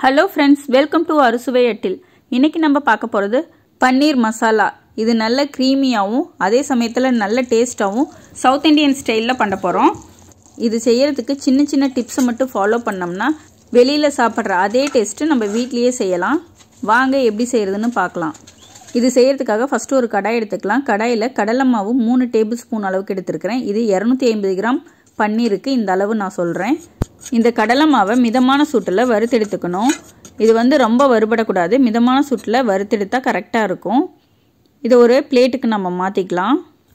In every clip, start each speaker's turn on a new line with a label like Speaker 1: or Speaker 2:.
Speaker 1: hello friends welcome to அறுசுவை எட்டில் இன்னைக்கு நம்ம பார்க்க போகிறது பன்னீர் மசாலா இது நல்ல க்ரீமியாகவும் அதே சமயத்தில் நல்ல டேஸ்ட்டாகவும் சவுத் இந்தியன் ஸ்டைலில் பண்ண போகிறோம் இது செய்யறதுக்கு சின்ன சின்ன டிப்ஸை மட்டும் ஃபாலோ பண்ணோம்னா வெளியில் சாப்பிட்ற அதே டேஸ்ட்டு நம்ம வீட்லேயே செய்யலாம் வாங்க எப்படி செய்கிறதுன்னு பார்க்கலாம் இது செய்யறதுக்காக ஃபஸ்ட்டு ஒரு கடாய் எடுத்துக்கலாம் கடாயில் கடலை மாவு மூணு டேபிள் ஸ்பூன் அளவுக்கு எடுத்துருக்கிறேன் இது இரநூத்தி ஐம்பது கிராம் பன்னீருக்கு இந்த அளவு நான் சொல்கிறேன் இந்த கடலை மாவை மிதமான சூட்டில் வறுத்தெடுத்துக்கணும் இது வந்து ரொம்ப வறுபடக்கூடாது மிதமான சூட்டில் வறுத்தெடுத்தா கரெக்டாக இருக்கும் இதை ஒரு பிளேட்டுக்கு நம்ம மாற்றிக்கலாம்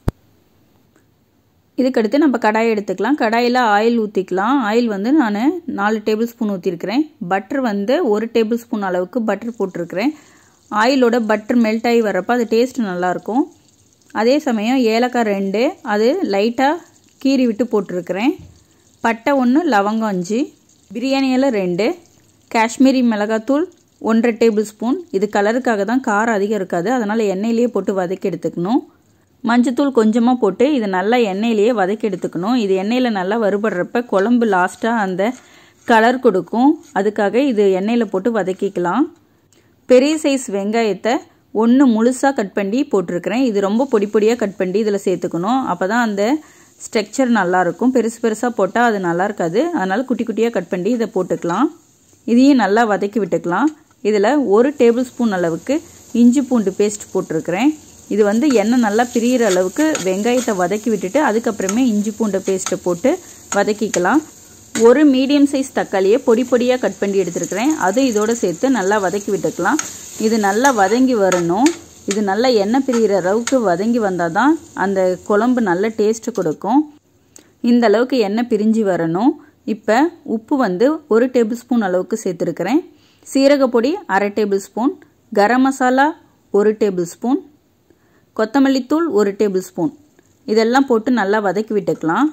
Speaker 1: இதுக்கடுத்து நம்ம கடாய் எடுத்துக்கலாம் கடாயில் ஆயில் ஊற்றிக்கலாம் ஆயில் வந்து நான் நாலு டேபிள் ஸ்பூன் ஊற்றிருக்கிறேன் பட்டர் வந்து ஒரு டேபிள் ஸ்பூன் அளவுக்கு பட்டர் போட்டிருக்கிறேன் ஆயிலோட பட்டர் மெல்ட் ஆகி வரப்போ அது டேஸ்ட் நல்லாயிருக்கும் அதே சமயம் ஏலக்காய் ரெண்டு அது லைட்டாக கீறி விட்டு போட்டிருக்கிறேன் பட்டை ஒன்று லவங்கம் அஞ்சு பிரியாணி இலை ரெண்டு காஷ்மீரி மிளகாத்தூள் ஒன்றரை டேபிள் ஸ்பூன் இது கலருக்காக தான் காரம் அதிகம் இருக்காது அதனால் எண்ணெயிலேயே போட்டு வதக்கி எடுத்துக்கணும் மஞ்சத்தூள் கொஞ்சமாக போட்டு இது நல்லா எண்ணெயிலேயே வதக்கி எடுத்துக்கணும் இது எண்ணெயில் நல்லா வறுபடுறப்ப குழம்பு லாஸ்ட்டாக அந்த கலர் கொடுக்கும் அதுக்காக இது எண்ணெயில் போட்டு வதக்கிக்கலாம் பெரிய சைஸ் வெங்காயத்தை ஒன்று முழுசாக கட் பண்ணி போட்டிருக்கிறேன் இது ரொம்ப பொடி பொடியாக கட் பண்ணி இதில் சேர்த்துக்கணும் அப்போ தான் அந்த ஸ்ட்ரக்சர் நல்லாயிருக்கும் பெருசு பெருசாக போட்டால் அது நல்லா இருக்காது அதனால் குட்டி குட்டியாக கட் பண்ணி இதை போட்டுக்கலாம் இதையும் நல்லா வதக்கி விட்டுக்கலாம் இதில் ஒரு டேபிள் ஸ்பூன் அளவுக்கு இஞ்சி பூண்டு பேஸ்ட் போட்டிருக்கிறேன் இது வந்து எண்ணெய் நல்லா பிரியிற அளவுக்கு வெங்காயத்தை வதக்கி விட்டுட்டு அதுக்கப்புறமே இஞ்சி பூண்டு பேஸ்ட்டை போட்டு வதக்கிக்கலாம் ஒரு மீடியம் சைஸ் தக்காளியை பொடி பொடியாக கட் பண்ணி எடுத்துருக்கிறேன் அது இதோடு சேர்த்து நல்லா வதக்கி விட்டுக்கலாம் இது நல்லா வதங்கி வரணும் இது நல்லா எண்ணெய் பிரிகிற அளவுக்கு வதங்கி வந்தால் தான் அந்த குழம்பு நல்ல டேஸ்ட்டு கொடுக்கும் இந்த அளவுக்கு எண்ணெய் பிரிஞ்சு வரணும் இப்போ உப்பு வந்து ஒரு டேபிள் ஸ்பூன் அளவுக்கு சேர்த்துருக்கிறேன் சீரகப்பொடி அரை டேபிள் ஸ்பூன் கரம் மசாலா ஒரு டேபிள் ஸ்பூன் கொத்தமல்லித்தூள் ஒரு டேபிள் ஸ்பூன் இதெல்லாம் போட்டு நல்லா வதக்கி விட்டுக்கலாம்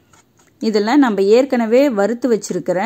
Speaker 1: இதில் நம்ம ஏற்கனவே வறுத்து வச்சுருக்கிற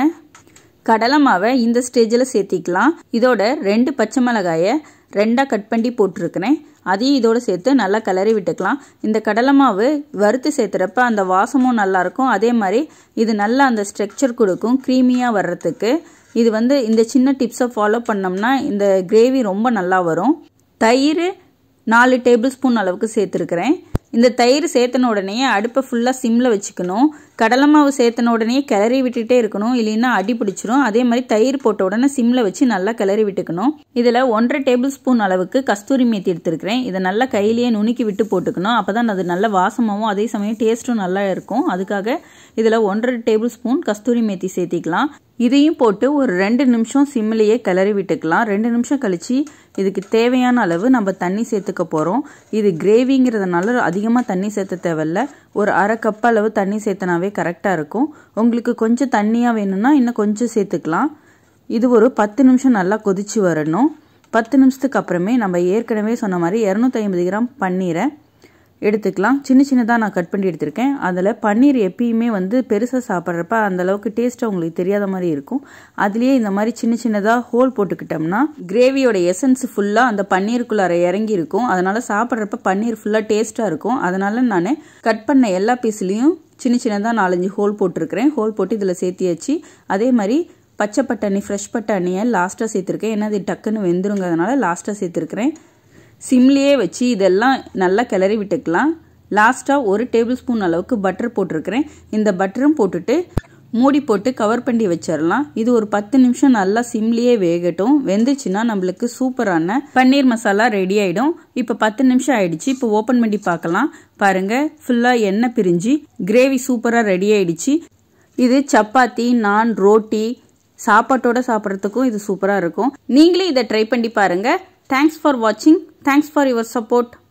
Speaker 1: கடலை மாவை இந்த ஸ்டேஜில் சேர்த்திக்கலாம் இதோட ரெண்டு பச்சை மிளகாயை ரெண்டாக கட் பண்ணி போட்டிருக்கிறேன் அதையும் இதோடு சேர்த்து நல்லா கிளறி விட்டுக்கலாம் இந்த கடலை மாவு வறுத்து சேர்த்துறப்ப அந்த வாசமும் நல்லாயிருக்கும் அதே மாதிரி இது நல்லா அந்த ஸ்ட்ரக்சர் கொடுக்கும் க்ரீமியாக வர்றதுக்கு இது வந்து இந்த சின்ன டிப்ஸை ஃபாலோ பண்ணோம்னா இந்த கிரேவி ரொம்ப நல்லா வரும் தயிர் நாலு டேபிள் ஸ்பூன் அளவுக்கு சேர்த்துருக்கிறேன் இந்த தயிர் சேர்த்தன உடனே அடுப்பை ஃபுல்லாக சிம்மில் வச்சுக்கணும் கடலை மாவு சேர்த்தன உடனே கிளறி விட்டுட்டே இருக்கணும் இல்லைன்னா அடி பிடிச்சிரும் அதே மாதிரி தயிர் போட்ட உடனே சிம்மில் வச்சு நல்லா கிளறி விட்டுக்கணும் இதில் ஒன்றரை டேபிள் ஸ்பூன் அளவுக்கு கஸ்தூரி மேத்தி எடுத்துருக்கிறேன் இதை நல்லா கையிலேயே நுணுக்கி விட்டு போட்டுக்கணும் அப்போ தான் அது நல்ல வாசமாகவும் அதே சமயம் டேஸ்ட்டும் நல்லா இருக்கும் அதுக்காக இதில் ஒன்றரை டேபிள் ஸ்பூன் கஸ்தூரி மேத்தி சேர்த்திக்கலாம் இதையும் போட்டு ஒரு ரெண்டு நிமிஷம் சிம்மிலேயே கிளறி விட்டுக்கலாம் ரெண்டு நிமிஷம் கழிச்சு இதுக்கு தேவையான அளவு நம்ம தண்ணி சேர்த்துக்க போகிறோம் இது கிரேவிங்கிறதுனால அதிகமாக தண்ணி சேர்த்த தேவையில்ல ஒரு அரை கப் அளவு தண்ணி சேர்த்தனாவே கரெக்டாக இருக்கும் உங்களுக்கு கொஞ்சம் தண்ணியாக வேணும்னா இன்னும் கொஞ்சம் சேர்த்துக்கலாம் இது ஒரு பத்து நிமிஷம் நல்லா கொதிச்சு வரணும் பத்து நிமிஷத்துக்கு அப்புறமே நம்ம ஏற்கனவே சொன்ன மாதிரி இரநூத்தி ஐம்பது கிராம் பன்னீரை எடுத்துக்கலாம் சின்ன சின்னதாக நான் கட் பண்ணி எடுத்திருக்கேன் அதில் பன்னீர் எப்பயுமே வந்து பெருசாக சாப்பிட்றப்ப அந்தளவுக்கு டேஸ்ட்டு உங்களுக்கு தெரியாத மாதிரி இருக்கும் அதுலேயே இந்த மாதிரி சின்ன சின்னதாக ஹோல் போட்டுக்கிட்டோம்னா கிரேவியோட எசன்ஸ் ஃபுல்லாக அந்த பன்னீருக்குள்ளார இறங்கி இருக்கும் அதனால் சாப்பிட்றப்ப பன்னீர் ஃபுல்லாக டேஸ்ட்டாக இருக்கும் அதனால் நான் கட் பண்ண எல்லா பீஸ்லேயும் சின்ன சின்னதாக நாலஞ்சு ஹோல் போட்டிருக்கிறேன் ஹோல் போட்டு இதில் சேர்த்தியாச்சு அதே மாதிரி பச்சை பட்டாணி ஃப்ரெஷ் பட்டாணியை லாஸ்ட்டாக சேர்த்துருக்கேன் ஏன்னா இது டக்குன்னு வெந்துருங்கிறதுனால லாஸ்ட்டாக சேர்த்துருக்கிறேன் சிம்லேயே வச்சு இதெல்லாம் நல்லா கிளறி விட்டுக்கலாம் லாஸ்ட்டாக ஒரு டேபிள் ஸ்பூன் அளவுக்கு பட்டர் போட்டிருக்கிறேன் இந்த பட்டரும் போட்டுட்டு மூடி போட்டு கவர் பண்ணி வச்சிடலாம் இது ஒரு பத்து நிமிஷம் நல்லா சிம்லேயே வேகட்டும் வெந்துச்சுன்னா நம்மளுக்கு சூப்பரான பன்னீர் மசாலா ரெடி ஆகிடும் இப்போ பத்து நிமிஷம் ஆயிடுச்சு இப்போ ஓப்பன் பண்ணி பார்க்கலாம் பாருங்க ஃபுல்லாக எண்ணெய் பிரிஞ்சு கிரேவி சூப்பராக ரெடி ஆயிடுச்சு இது சப்பாத்தி நான் ரோட்டி சாப்பாட்டோட சாப்பிட்றதுக்கும் இது சூப்பராக இருக்கும் நீங்களே இதை ட்ரை பண்ணி பாருங்கள் தேங்க்ஸ் ஃபார் வாட்சிங் தேங்க்ஸ் ஃபார் யுவர் சப்போர்ட்